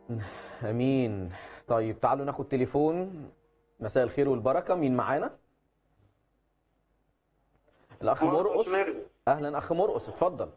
امين طيب تعالوا ناخد تليفون مساء الخير والبركه مين معانا الاخ مرقص مرقص. اهلا اخ مرقص اتفضل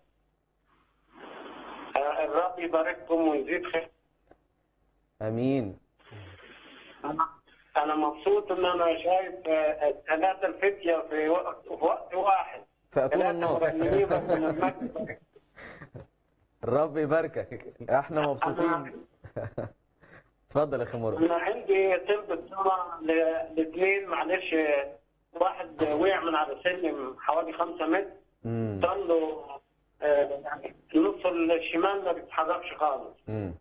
آه، الرب يبارككم ويزيد خير امين انا انا مبسوط ان انا شايف آه، الثلاثه الفتيه في وقت في وقت واحد فاتون ثلاثه النار مرنمين ربنا المجد الرب يباركك احنا مبسوطين اتفضل يا اخي مرقص انا عندي طلبة صلاة ل- لاثنين معلش آه، واحد وقع من على سلم حوالي خمسة متر امم صار له آه، يعني النص الشمال ما بيتحركش خالص امم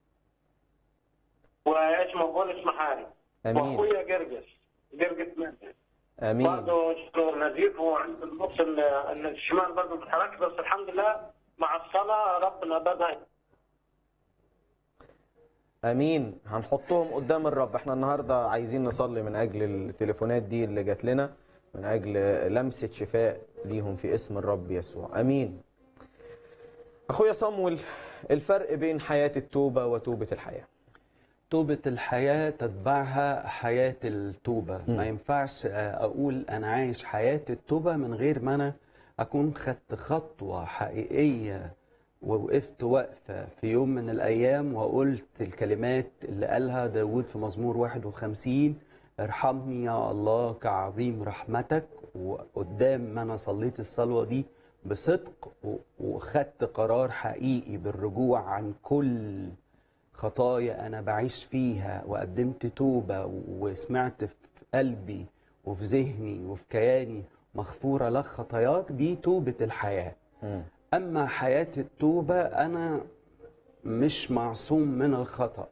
واسمه بولس محاري امين واخويا جرجس جرجس مهدي امين برضه شكله نزيف وعند النص ال- ال- الشمال برضه ما بيتحركش بس الحمد لله مع الصلاة ربنا بدأ امين هنحطهم قدام الرب احنا النهارده عايزين نصلي من اجل التليفونات دي اللي جات لنا من اجل لمسه شفاء ليهم في اسم الرب يسوع امين اخويا صمويل الفرق بين حياه التوبه وتوبه الحياه توبة الحياة تتبعها حياة التوبة مم. ما ينفعش أقول أنا عايش حياة التوبة من غير ما أنا أكون خدت خطوة حقيقية ووقفت وقفة في يوم من الأيام وقلت الكلمات اللي قالها داود في مزمور 51 ارحمني يا الله كعظيم رحمتك وقدام ما أنا صليت الصلوة دي بصدق و- وخدت قرار حقيقي بالرجوع عن كل خطايا أنا بعيش فيها وقدمت توبة وسمعت في قلبي وفي ذهني وفي كياني مغفورة لك خطاياك دي توبة الحياة مم. أما حياة التوبة أنا مش معصوم من الخطأ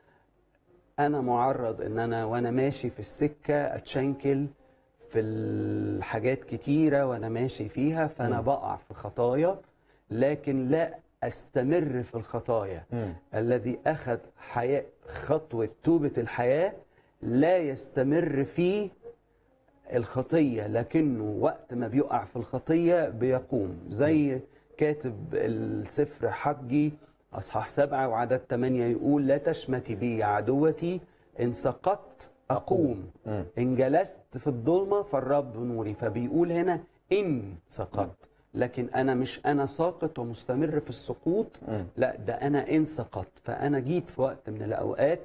أنا معرض إن أنا وأنا ماشي في السكة أتشنكل في الحاجات كتيرة وأنا ماشي فيها فأنا مم. بقع في خطايا لكن لا أستمر في الخطايا مم. الذي أخذ حياة خطوة توبة الحياة لا يستمر في الخطية لكنه وقت ما بيقع في الخطية بيقوم زي كاتب السفر حجي أصحاح سبعة وعدد ثمانية يقول لا تشمتي بي يا عدوتي إن سقطت أقوم مم. إن جلست في الظلمة فالرب نوري فبيقول هنا إن سقطت لكن أنا مش أنا ساقط ومستمر في السقوط مم. لا ده أنا إن سقطت فأنا جيت في وقت من الأوقات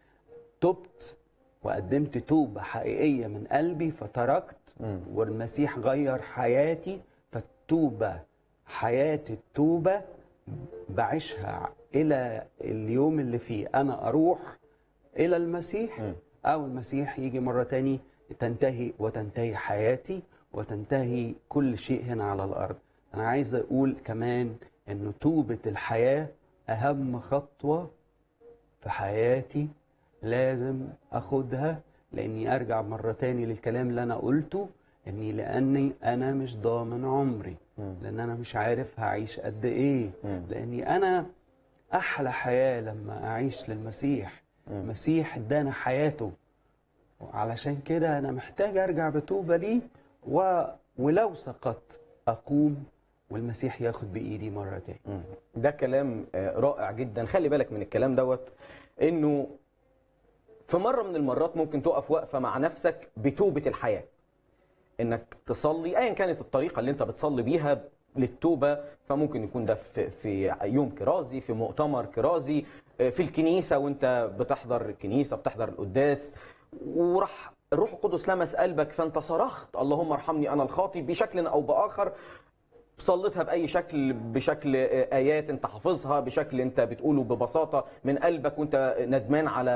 تبت وقدمت توبة حقيقية من قلبي فتركت مم. والمسيح غير حياتي فالتوبة حياة التوبة بعيشها إلى اليوم اللي فيه أنا أروح إلى المسيح مم. أو المسيح يجي مرة تاني تنتهي وتنتهي حياتي وتنتهي كل شيء هنا على الأرض أنا عايز أقول كمان أنه توبة الحياة أهم خطوة في حياتي لازم أخدها لأني أرجع مرة تاني للكلام اللي أنا قلته أني لأني أنا مش ضامن عمري مم. لأن أنا مش عارف هعيش قد إيه مم. لأني أنا أحلى حياة لما أعيش للمسيح مم. المسيح ادانا حياته وعلشان كده أنا محتاج أرجع بتوبة ليه و... ولو سقطت أقوم والمسيح ياخد بإيدي مرة تاني مم. ده كلام آه، رائع جدا خلي بالك من الكلام دوت انه في مره من المرات ممكن تقف وقفه مع نفسك بتوبه الحياه انك تصلي ايا كانت الطريقه اللي انت بتصلي بيها للتوبه فممكن يكون ده في في يوم كرازي في مؤتمر كرازي آه، في الكنيسه وانت بتحضر الكنيسه بتحضر القداس وراح الروح القدس لمس قلبك فانت صرخت اللهم ارحمني انا الخاطي بشكل او باخر صليتها باي شكل بشكل ايات انت حافظها بشكل انت بتقوله ببساطه من قلبك وانت ندمان على